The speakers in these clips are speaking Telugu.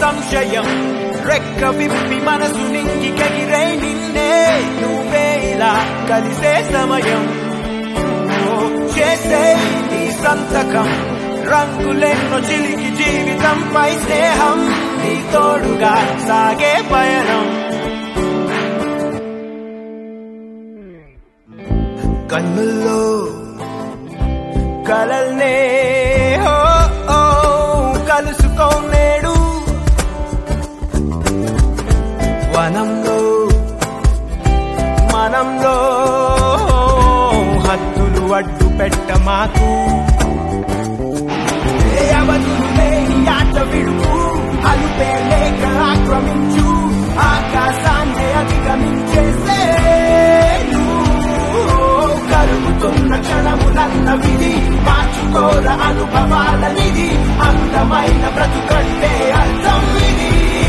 సంశయం రెక్క విప్పి మనసు నింగి కగిరై నిన్నే నువ్వే ఇలా కలిసే సమయం ఓ, చేసే నీ సంతకం రంగులెన్నో చిలికి జీవితంపై స్నేహం నీ తోడుగా సాగే పయనం కన్నుల్లో కలల్నే ఓ ఓ కలుసుకోనేడు వనంలో మనంలో హద్దులు అడ్డు పెట్ట మాకు ఏ అవధులు లేని ఆట విడుపు అలుపే లేక ఆక్రమించు ఆకాశాన్ని అధిగమించేసే కరుగుతున్న క్షణములన్న విధి మార్చుకోర అనుభవాల నిధి అందమైన బ్రతుకంటే అర్థం ఇది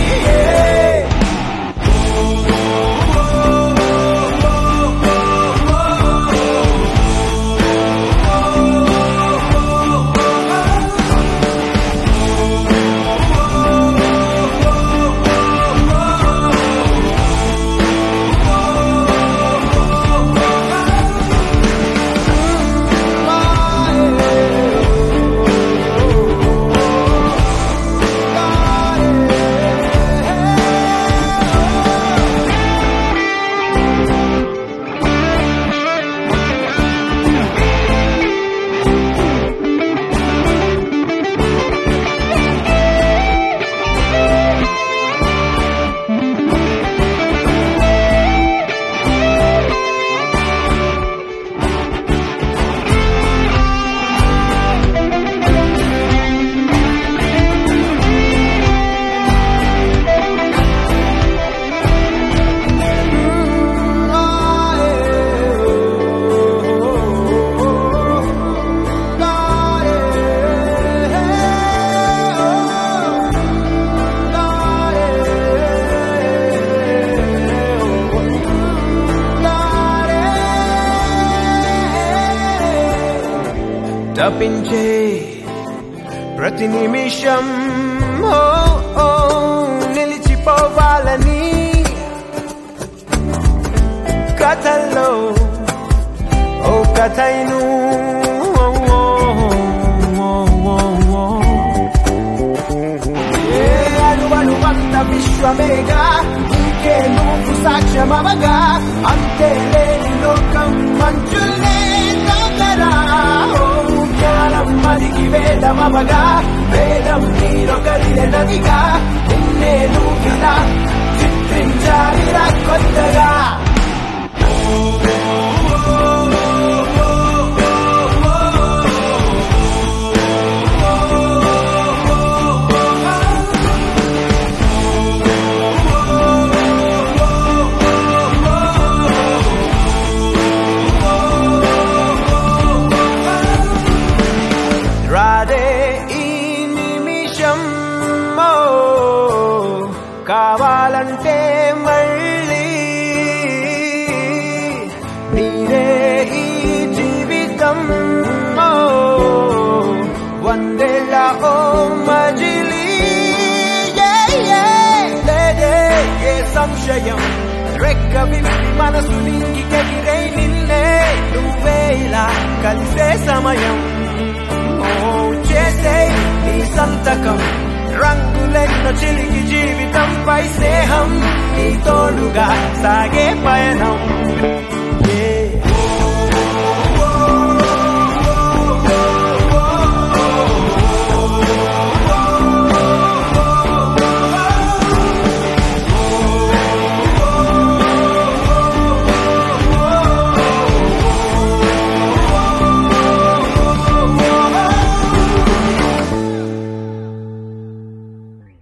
తప్పించే ప్రతి నిమిషం ఓ ఓ నిలిచిపోవాలని కథల్లో ఓ కథైను ఓ, ఓ, ఓ, ఓ, ఓ. ఏ అణువణువంత విశ్వమేగా ఇంకే నువ్వు సాక్ష్యమవగా అంతే లేని లోకం మంచులే దగ్గరా ఓ జ్ఞానం మదికి వేదమవగా వేదం నీరొకరిలే నదిగా నిన్నే నువ్విలా చిత్రించాలిరా కొత్తగా రాదే ఈ నిమిషం ఓ, కావాలంటే మళ్ళీ నీరే ఈ జీవితం ఓ, వందేళ్ళ ఓ మజిలీ ఏ, ఏ, లేదే ఏ సంశయం రెక్క విప్పి మనసు నింగి కగిరై నిన్నే నువ్వే ఇలా కలిసే సమయం ఓ చేసే నీ సంతకం రంగులెన్న చిలికి జీవితంపై స్నేహం నీ తోడుగా సాగే పయనం